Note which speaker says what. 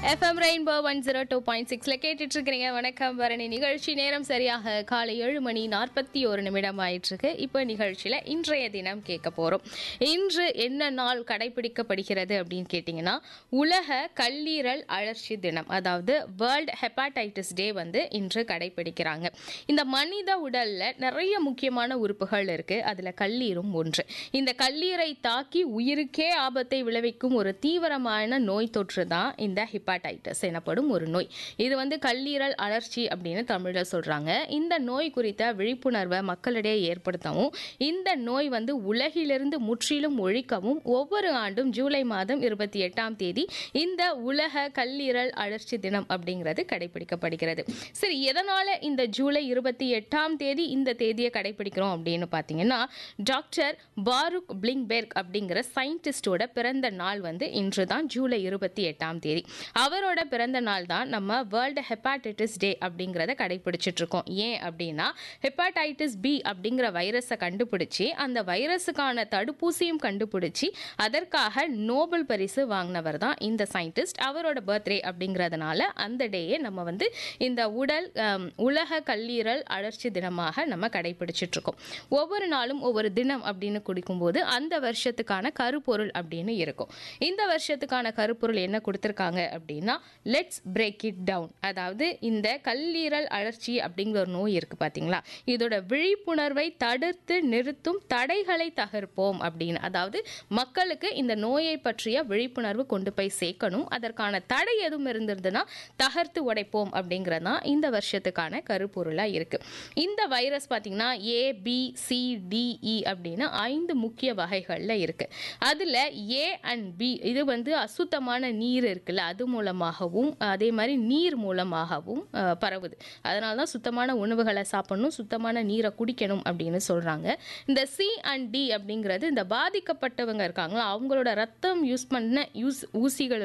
Speaker 1: FM rainbow one zero two point சிக்ஸ்ல கேட்டுட்டு இருக்கிறீங்க வணக்கம் பரணி நிகழ்ச்சி நேரம் சரியாக காலை ஏழு மணி நாற்பத்தி ஒரு நிமிடம் ஆயிட்டு இருக்கு இப்போ நிகழ்ச்சியில இன்றைய தினம் கேட்க போறோம் இன்று என்ன நாள் கடைபிடிக்கப்படுகிறது அப்படின்னு கேட்டிங்கன்னா உலக கல்லீரல் அழற்சி தினம் அதாவது வேர்ல்ட் ஹெப்பாடைட்டிஸ் டே வந்து இன்று கடைபிடிக்கிறாங்க இந்த மனித உடல்ல நிறைய முக்கியமான உறுப்புகள் இருக்கு அதுல கல்லீரும் ஒன்று இந்த கல்லீரை தாக்கி உயிருக்கே ஆபத்தை விளைவிக்கும் ஒரு தீவிரமான நோய் தொற்று தான் இந்த ஹிப்பாடைட்டிஸ் எனப்படும் ஒரு நோய் இது வந்து கல்லீரல் அழற்சி அப்படின்னு தமிழில் சொல்றாங்க இந்த நோய் குறித்த விழிப்புணர்வை மக்களிடையே ஏற்படுத்தவும் இந்த நோய் வந்து உலகிலிருந்து முற்றிலும் ஒழிக்கவும் ஒவ்வொரு ஆண்டும் ஜூலை மாதம் இருபத்தி எட்டாம் தேதி இந்த உலக கல்லீரல் அழற்சி தினம் அப்படிங்கிறது கடைபிடிக்கப்படுகிறது சரி எதனால இந்த ஜூலை இருபத்தி எட்டாம் தேதி இந்த தேதியை கடைபிடிக்கிறோம் அப்படின்னு பார்த்தீங்கன்னா டாக்டர் பாருக் பிளிங்பெர்க் அப்படிங்கிற சயின்டிஸ்டோட பிறந்த நாள் வந்து இன்று தான் ஜூலை இருபத்தி எட்டாம் தேதி அவரோட பிறந்த நாள் தான் நம்ம வேர்ல்டு ஹெப்பாடைட்டிஸ் டே அப்படிங்கிறத கடைபிடிச்சிட்டு இருக்கோம் ஏன் அப்படின்னா ஹெப்பாடைட்டிஸ் பி அப்படிங்கிற வைரஸை கண்டுபிடிச்சி அந்த வைரஸுக்கான தடுப்பூசியும் கண்டுபிடிச்சி அதற்காக நோபல் பரிசு வாங்கினவர் தான் இந்த சயின்டிஸ்ட் அவரோட பர்த்டே அப்படிங்கிறதுனால அந்த டேயை நம்ம வந்து இந்த உடல் அம், உலக கல்லீரல் அழற்சி தினமாக நம்ம கடைபிடிச்சிட்டு இருக்கோம் ஒவ்வொரு நாளும் ஒவ்வொரு தினம் அப்படின்னு குடிக்கும்போது அந்த வருஷத்துக்கான கருப்பொருள் அப்படின்னு இருக்கும் இந்த வருஷத்துக்கான கருப்பொருள் என்ன கொடுத்துருக்காங்க அப்படின்னா லெட்ஸ் பிரேக் இட் டவுன் அதாவது இந்த கல்லீரல் அழற்சி அப்படிங்கிற ஒரு நோய் இருக்கு பாத்தீங்களா இதோட விழிப்புணர்வை தடுத்து நிறுத்தும் தடைகளை தகர்ப்போம் அப்படின்னு அதாவது மக்களுக்கு இந்த நோயை பற்றிய விழிப்புணர்வு கொண்டு போய் சேர்க்கணும் அதற்கான தடை எதுவும் இருந்திருந்ததுன்னா தகர்த்து உடைப்போம் அப்படிங்கிறது தான் இந்த வருஷத்துக்கான கருப்பொருளா இருக்கு இந்த வைரஸ் பார்த்தீங்கன்னா A B C D E அப்படின்னு ஐந்து முக்கிய வகைகளில் இருக்கு அதில் ஏ அண்ட் பி இது வந்து அசுத்தமான நீர் இருக்குல்ல அது மூலமாகவும் அதே மாதிரி நீர் மூலமாகவும் அஹ், பரவுது அதனால தான் சுத்தமான உணவுகளை சாப்பிடணும் சுத்தமான நீரை குடிக்கணும் அப்படின்னு சொல்கிறாங்க இந்த சி அண்ட் டி அப்படிங்கிறது இந்த பாதிக்கப்பட்டவங்க இருக்காங்களா அவங்களோட ரத்தம் யூஸ் பண்ண யூஸ் ஊசிகள்